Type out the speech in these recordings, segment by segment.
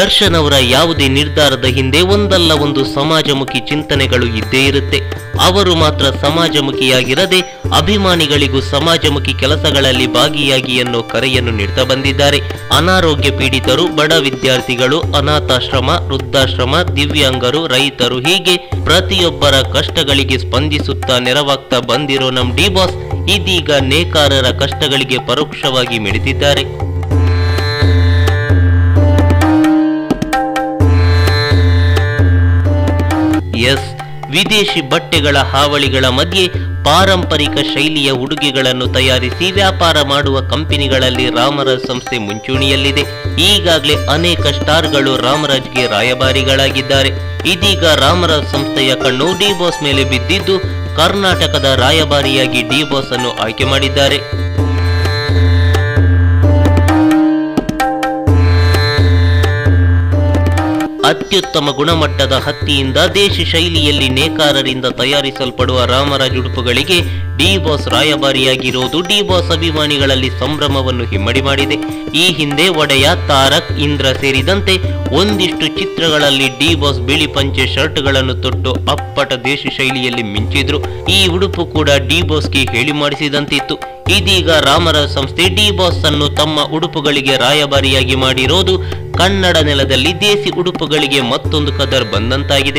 ದರ್ಶನ್ ಅವರ ಯಾವುದೇ ನಿರ್ಧಾರದ ಹಿಂದೆ ಒಂದಲ್ಲ ಒಂದು ಸಮಾಜಮುಖಿ ಚಿಂತನೆಗಳು ಇದ್ದೇ ಇರುತ್ತೆ ಅವರು ಮಾತ್ರ ಸಮಾಜಮುಖಿಯಾಗಿರದೆ ಅಭಿಮಾನಿಗಳಿಗೂ ಸಮಾಜಮುಖಿ ಕೆಲಸಗಳಲ್ಲಿ ಭಾಗಿಯಾಗಿ ಅನ್ನೋ ಕರೆಯನ್ನು ನೀಡ್ತಾ ಬಂದಿದ್ದಾರೆ ಅನಾರೋಗ್ಯ ಪೀಡಿತರು ಬಡ ವಿದ್ಯಾರ್ಥಿಗಳು ಅನಾಥಾಶ್ರಮ ವೃದ್ಧಾಶ್ರಮ ದಿವ್ಯಾಂಗರು ರೈತರು ಹೀಗೆ ಪ್ರತಿಯೊಬ್ಬರ ಕಷ್ಟಗಳಿಗೆ ಸ್ಪಂದಿಸುತ್ತಾ ನೆರವಾಗ್ತಾ ಬಂದಿರೋ ನಮ್ ಡಿ ಬಾಸ್ ಇದೀಗ ನೇಕಾರರ ಕಷ್ಟಗಳಿಗೆ ಪರೋಕ್ಷವಾಗಿ ಮಿಡಿದಿದ್ದಾರೆ ಎಸ್ ವಿದೇಶಿ ಬಟ್ಟೆಗಳ ಹಾವಳಿಗಳ ಮಧ್ಯೆ ಪಾರಂಪರಿಕ ಶೈಲಿಯ ಉಡುಗೆಗಳನ್ನು ತಯಾರಿಸಿ ವ್ಯಾಪಾರ ಮಾಡುವ ಕಂಪನಿಗಳಲ್ಲಿ ರಾಮರಾಜ್ ಸಂಸ್ಥೆ ಮುಂಚೂಣಿಯಲ್ಲಿದೆ ಈಗಾಗಲೇ ಅನೇಕ ಸ್ಟಾರ್ಗಳು ರಾಮರಾಜ್ಗೆ ರಾಯಭಾರಿಗಳಾಗಿದ್ದಾರೆ ಇದೀಗ ರಾಮರಾಜ್ ಸಂಸ್ಥೆಯ ಕಣ್ಣು ಡಿ ಬಾಸ್ ಮೇಲೆ ಬಿದ್ದಿದ್ದು ಕರ್ನಾಟಕದ ರಾಯಭಾರಿಯಾಗಿ ಡಿ ಬಾಸ್ ಅನ್ನು ಆಯ್ಕೆ ಮಾಡಿದ್ದಾರೆ ಅತ್ಯುತ್ತಮ ಗುಣಮಟ್ಟದ ಹತ್ತಿಯಿಂದ ದೇಶಿ ಶೈಲಿಯಲ್ಲಿ ನೇಕಾರರಿಂದ ತಯಾರಿಸಲ್ಪಡುವ ರಾಮರಾಜ್ ಉಡುಪುಗಳಿಗೆ ಡಿ ಬಾಸ್ ರಾಯಭಾರಿಯಾಗಿರೋದು ಡಿ ಬಾಸ್ ಅಭಿಮಾನಿಗಳಲ್ಲಿ ಸಂಭ್ರಮವನ್ನು ಹಿಮ್ಮಡಿ ಮಾಡಿದೆ ಈ ಹಿಂದೆ ಒಡೆಯ ತಾರಕ್ ಇಂದ್ರ ಸೇರಿದಂತೆ ಒಂದಿಷ್ಟು ಚಿತ್ರಗಳಲ್ಲಿ ಡಿ ಬಾಸ್ ಬಿಳಿ ಪಂಚೆ ಶರ್ಟ್ಗಳನ್ನು ತೊಟ್ಟು ಅಪ್ಪಟ ದೇಶಿ ಶೈಲಿಯಲ್ಲಿ ಮಿಂಚಿದ್ರು ಈ ಉಡುಪು ಕೂಡ ಡಿ ಬಾಸ್ಗೆ ಹೇಳಿ ಮಾಡಿಸಿದಂತಿತ್ತು ಇದೀಗ ರಾಮರಾಜ್ ಸಂಸ್ಥೆ ಡಿ ಬಾಸ್ ಅನ್ನು ತಮ್ಮ ಉಡುಪುಗಳಿಗೆ ರಾಯಭಾರಿಯಾಗಿ ಮಾಡಿರೋದು ಕನ್ನಡ ನೆಲದಲ್ಲಿ ದೇಸಿ ಉಡುಪುಗಳಿಗೆ ಮತ್ತೊಂದು ಕದರ್ ಬಂದಂತಾಗಿದೆ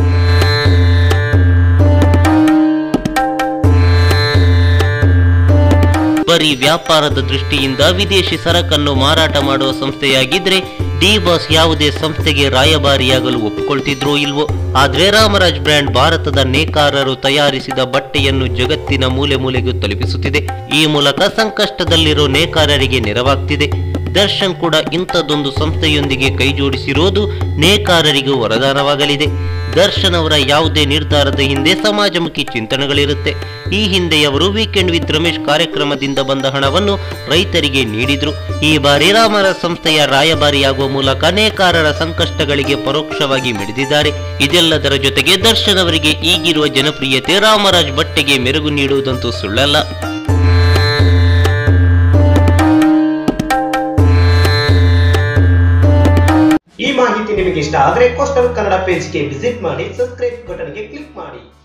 ಬರೀ ವ್ಯಾಪಾರದ ದೃಷ್ಟಿಯಿಂದ ವಿದೇಶಿ ಸರಕನ್ನು ಮಾರಾಟ ಮಾಡುವ ಸಂಸ್ಥೆಯಾಗಿದ್ರೆ ಡಿ ಬಾಸ್ ಯಾವುದೇ ಸಂಸ್ಥೆಗೆ ರಾಯಭಾರಿಯಾಗಲು ಒಪ್ಪಿಕೊಳ್ತಿದ್ರೋ ಇಲ್ವೋ ಆದ್ರೆ ರಾಮರಾಜ್ ಬ್ರ್ಯಾಂಡ್ ಭಾರತದ ನೇಕಾರರು ತಯಾರಿಸಿದ ಬಟ್ಟೆಯನ್ನು ಜಗತ್ತಿನ ಮೂಲೆ ಮೂಲೆಗೂ ತಲುಪಿಸುತ್ತಿದೆ ಈ ಮೂಲಕ ಸಂಕಷ್ಟದಲ್ಲಿರೋ ನೇಕಾರರಿಗೆ ನೆರವಾಗ್ತಿದೆ ದರ್ಶನ್ ಕೂಡ ಇಂಥದ್ದೊಂದು ಸಂಸ್ಥೆಯೊಂದಿಗೆ ಕೈಜೋಡಿಸಿರೋದು ನೇಕಾರರಿಗೂ ವರದಾನವಾಗಲಿದೆ ದರ್ಶನ್ ಅವರ ಯಾವುದೇ ನಿರ್ಧಾರದ ಹಿಂದೆ ಸಮಾಜಮುಖಿ ಚಿಂತನೆಗಳಿರುತ್ತೆ ಈ ಹಿಂದೆಯವರು ವೀಕೆಂಡ್ ವಿತ್ ರಮೇಶ್ ಕಾರ್ಯಕ್ರಮದಿಂದ ಬಂದ ಹಣವನ್ನು ರೈತರಿಗೆ ನೀಡಿದ್ರು ಈ ಬಾರಿ ರಾಮರಾಜ್ ಸಂಸ್ಥೆಯ ರಾಯಭಾರಿಯಾಗುವ ಮೂಲಕ ನೇಕಾರರ ಸಂಕಷ್ಟಗಳಿಗೆ ಪರೋಕ್ಷವಾಗಿ ಮಿಡಿದಿದ್ದಾರೆ ಇದೆಲ್ಲದರ ಜೊತೆಗೆ ದರ್ಶನ್ ಅವರಿಗೆ ಈಗಿರುವ ಜನಪ್ರಿಯತೆ ರಾಮರಾಜ್ ಬಟ್ಟೆಗೆ ಮೆರುಗು ನೀಡುವುದಂತೂ ಸುಳ್ಳಲ್ಲ ಈ ಮಾಹಿತಿ ನಿಮಗೆ ಇಷ್ಟ ಆದರೆ ಕೋಸ್ಟಲ್ ಕನ್ನಡ ಪೇಜ್ಗೆ ವಿಸಿಟ್ ಮಾಡಿ ಸಬ್ಸ್ಕ್ರೈಬ್ ಬಟನ್ಗೆ ಕ್ಲಿಕ್ ಮಾಡಿ